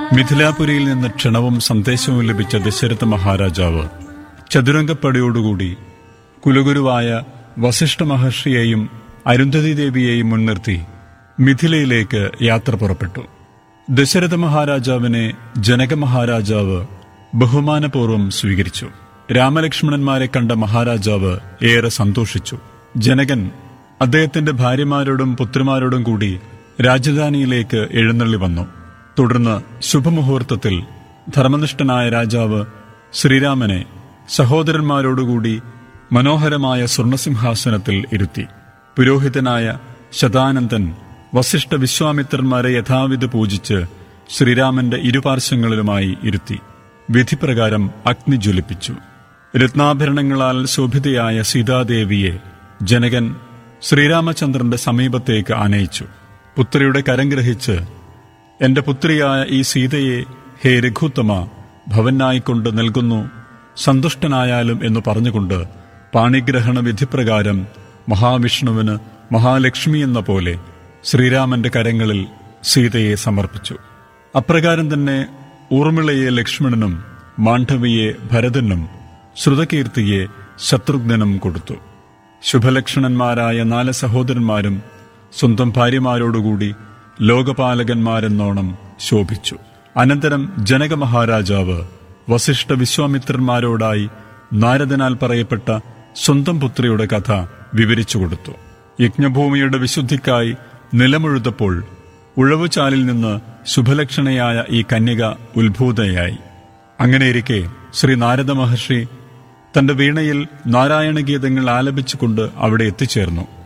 മിഥിലാപുരിയിൽ നിന്ന് ക്ഷണവും സന്ദേശവും ലഭിച്ച ദശരഥ മഹാരാജാവ് ചതുരംഗപ്പടയോടുകൂടി കുലഗുരുവായ വസിഷ്ഠ മഹർഷിയെയും അരുന്ധതി ദേവിയെയും മുൻനിർത്തി മിഥിലയിലേക്ക് യാത്ര പുറപ്പെട്ടു ദശരഥ മഹാരാജാവിനെ ജനക മഹാരാജാവ് ബഹുമാനപൂർവ്വം സ്വീകരിച്ചു രാമലക്ഷ്മണന്മാരെ കണ്ട മഹാരാജാവ് ഏറെ സന്തോഷിച്ചു ജനകൻ അദ്ദേഹത്തിന്റെ ഭാര്യമാരോടും പുത്രിമാരോടും കൂടി രാജധാനിയിലേക്ക് എഴുന്നള്ളി വന്നു തുടർന്ന് ശുഭമുഹൂർത്തത്തിൽ ധർമ്മനിഷ്ഠനായ രാജാവ് ശ്രീരാമനെ സഹോദരന്മാരോടുകൂടി മനോഹരമായ സ്വർണസിംഹാസനത്തിൽ ഇരുത്തി പുരോഹിതനായ ശതാനന്ദൻ വസിഷ്ഠ വിശ്വാമിത്രന്മാരെ യഥാവിധ പൂജിച്ച് ശ്രീരാമന്റെ ഇരുപാർശ്വങ്ങളിലുമായി ഇരുത്തി വിധിപ്രകാരം അഗ്നി ജ്വലിപ്പിച്ചു രത്നാഭരണങ്ങളാൽ ശോഭിതയായ സീതാദേവിയെ ജനകൻ ശ്രീരാമചന്ദ്രന്റെ സമീപത്തേക്ക് ആനയിച്ചു പുത്രിയുടെ കരം ഗ്രഹിച്ച് എന്റെ പുത്രിയായ ഈ സീതയെ ഹേ രഘുത്തമ ഭവനായിക്കൊണ്ട് നൽകുന്നു സന്തുഷ്ടനായാലും എന്ന് പറഞ്ഞുകൊണ്ട് പാണിഗ്രഹണ വിധിപ്രകാരം മഹാവിഷ്ണുവിന് മഹാലക്ഷ്മി എന്ന പോലെ ശ്രീരാമന്റെ കരങ്ങളിൽ സീതയെ സമർപ്പിച്ചു അപ്രകാരം തന്നെ ഊർമിളയെ ലക്ഷ്മണനും മാണ്ഡവിയെ ഭരതനും ശ്രുതകീർത്തിയെ ശത്രുഘ്നനും കൊടുത്തു ശുഭലക്ഷണന്മാരായ നാല് സഹോദരന്മാരും സ്വന്തം ഭാര്യമാരോടുകൂടി ലോകപാലകന്മാരെന്നോണം ശോഭിച്ചു അനന്തരം ജനക മഹാരാജാവ് വസിഷ്ഠ വിശ്വാമിത്രന്മാരോടായി നാരദനാൽ പറയപ്പെട്ട സ്വന്തം പുത്രിയുടെ കഥ വിവരിച്ചു കൊടുത്തു യജ്ഞഭൂമിയുടെ വിശുദ്ധിക്കായി നിലമുഴുതപ്പോൾ ഉഴവുചാലിൽ നിന്ന് ശുഭലക്ഷണയായ ഈ കന്യക ഉത്ഭൂതയായി അങ്ങനെയിരിക്കെ ശ്രീ നാരദ മഹർഷി തന്റെ വീണയിൽ നാരായണഗീതങ്ങൾ ആലപിച്ചുകൊണ്ട് അവിടെ എത്തിച്ചേർന്നു